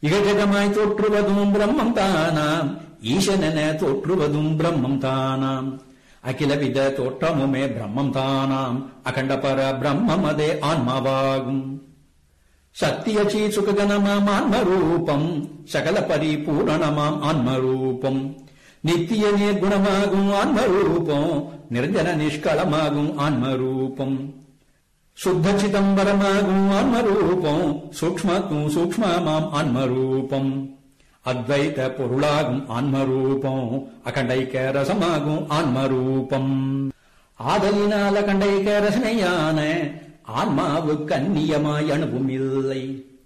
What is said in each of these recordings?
இகஜகமாய் தோற்றுவதும் பிரம்மம் தானாம் ஈசனென தோற்றுவதும் பிரம்மம் தானாம் அகிலவித தோற்றமுமே பிரம்மம் தானாம் அகண்ட பர பிரம்மம் அதே ஆன்மாவாகும் சத்தியச்சி சுககனமாம் ஆன்மரூபம் சகல பரிபூரணமாம் ஆன்மரூபம் நித்திய நிர்குணமாகும் ஆன்மரூபம் நிரஞ்சன நிஷ்களமாகும் ஆன்மரூபம் சுத்த சிதம்பரமாகும் ஆன்மரூபம் சூக்ஷ்மக்கும் சூக்ஷ்மமாம் ஆன்மரூபம் அத்வைத பொருளாகும் ஆன்மரூபம் அகண்டைக்க ரசமாகும் ஆன்மரூபம் ஆதலினால் அகண்டைக்க ரசனையான ஆன்மாவுக்கு அந்நியமாய் அணுவும் இல்லை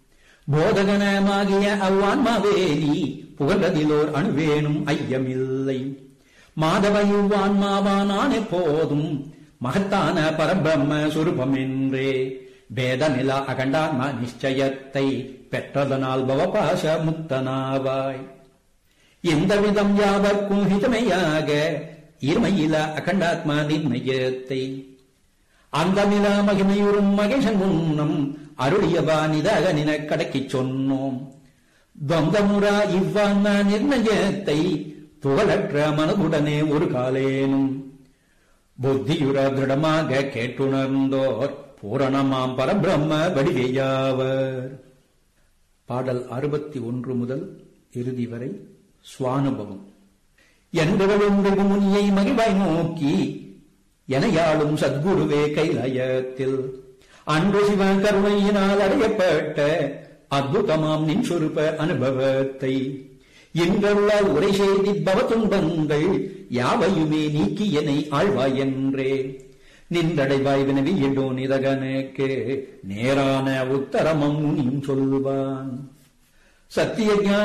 போதகனமாகிய அவ்வான்மாவேலி புகழ்வதிலோர் அணுவேனும் ஐயமில்லை மாதவையுவ் ஆன்மாவானான் எப்போதும் மகத்தான பரபிரம்ம சுரூபம் என்றே பேதநில அகண்டான்ம நிச்சயத்தை பெற்றதனால் பவபாச முக்தனாவாய் எந்த விதம் யாவர்க்கும் ஹிதமையாக இருமையில அகண்டாத்மா நிர்ணயத்தை அந்த நில மகிமையுறும் மகேசன் முன்னம் அருளியவா நிதாக நின கடக்கிச் சொன்னோம் துவந்தமுறா இவ்வான்ம நிர்ணயத்தை துகளற்ற மனதுடனே ஒரு காலேனும் புத்தியுற திருடமாக கேட்டுணர்ந்தோர் பூரணமாம் பரபிரம்ம வடிவையாவர் பாடல் அறுபத்தி ஒன்று முதல் இறுதி வரை சுவானுபவம் என்பவழுந்து முனியை மகிழ்வாய் நோக்கி எனையாளும் சத்குருவே கைலயத்தில் அன்று சிவ கருணையினால் அடையப்பட்ட அத்புதமாம் நின் சொருப அனுபவத்தை இன்றுள்ள உரை செய்தி பவ துன்பங்கள் யாவையுமே நீக்கி என்னை ஆழ்வாய் என்றே நின்றடைவாய் வினவி எடோ நிதகனுக்கு நேரான உத்தரமம் முனியும் சொல்வான் சத்திய ஞான